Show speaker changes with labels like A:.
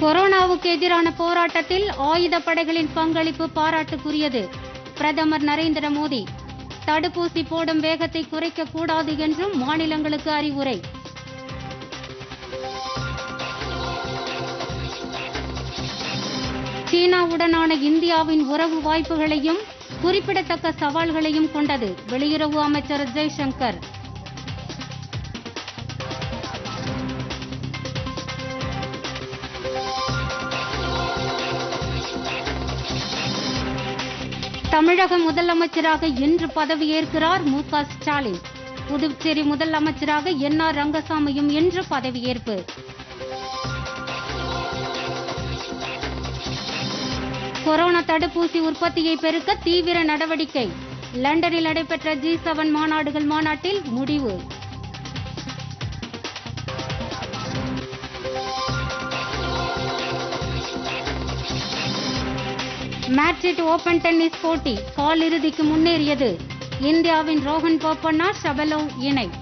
A: கொரோனாவுக்கு எதிரான போராட்டத்தில் ஆயுதப் படைகளின் பங்களிப்பு பாராட்டுக்குரியது பிரதமர் நரேந்திர மோடி தடுப்பூசி போடும் வேகத்தை குறைக்க கூடாது என்றும் மாநிலங்களுக்கு அறிவுரை சீனாவுடனான இந்தியாவின் உறவு வாய்ப்புகளையும் குறிப்பிடத்தக்க சவால்களையும் கொண்டது வெளியுறவு அமைச்சர் ஜெய்சங்கர் தமிழக முதலமைச்சராக இன்று பதவியேற்கிறார் மு க ஸ்டாலின் புதுச்சேரி முதலமைச்சராக என் ஆர் ரங்கசாமியும் இன்று பதவியேற்பு கொரோனா தடுப்பூசி உற்பத்தியை பெருக்க தீவிர நடவடிக்கை லண்டனில் நடைபெற்ற ஜி செவன் மாநாடுகள் மாநாட்டில் முடிவு மேட்ரிட் ஓபன் டென்னிஸ் போட்டி காலிறுதிக்கு முன்னேறியது இந்தியாவின் ரோஹன் போப்பண்ணா ஷபலோவ் இணை